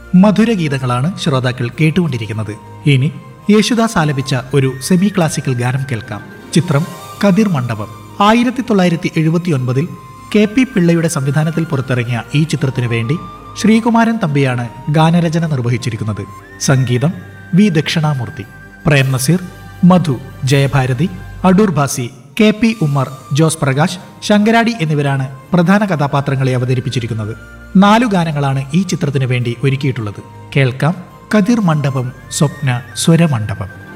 മധുരഗീതങ്ങളാണ് ശ്രോതാക്കൾ കേട്ടുകൊണ്ടിരിക്കുന്നത് ഇനി യേശുദാസ് ആലപിച്ച ഒരു സെമി ക്ലാസിക്കൽ ഗാനം കേൾക്കാം ചിത്രം കതിർ മണ്ഡപം ആയിരത്തി തൊള്ളായിരത്തി എഴുപത്തി ഒൻപതിൽ കെ പി പിള്ളയുടെ സംവിധാനത്തിൽ പുറത്തിറങ്ങിയ ഈ ചിത്രത്തിനു വേണ്ടി ശ്രീകുമാരൻ തമ്പിയാണ് ഗാനരചന നിർവഹിച്ചിരിക്കുന്നത് സംഗീതം V Dakshinamoorthy Prem Nazir Madhu Jayabharathi Adoor Bhasi K P Ummer Jose Prakash Sankaradi എന്നിവരാണ് പ്രധാന കഥാപാത്രങ്ങളെ അവതരിപ്പിച്ചിരിക്കുന്നത് നാലു ഗാനങ്ങളാണ് ഈ ചിത്രത്തിനു വേണ്ടി ഒരുക്കിയിട്ടുള്ളത് കേൾക്കാം കതിർ മണ്ഡപം സ്വപ്ന സ്വരമണ്ഡപം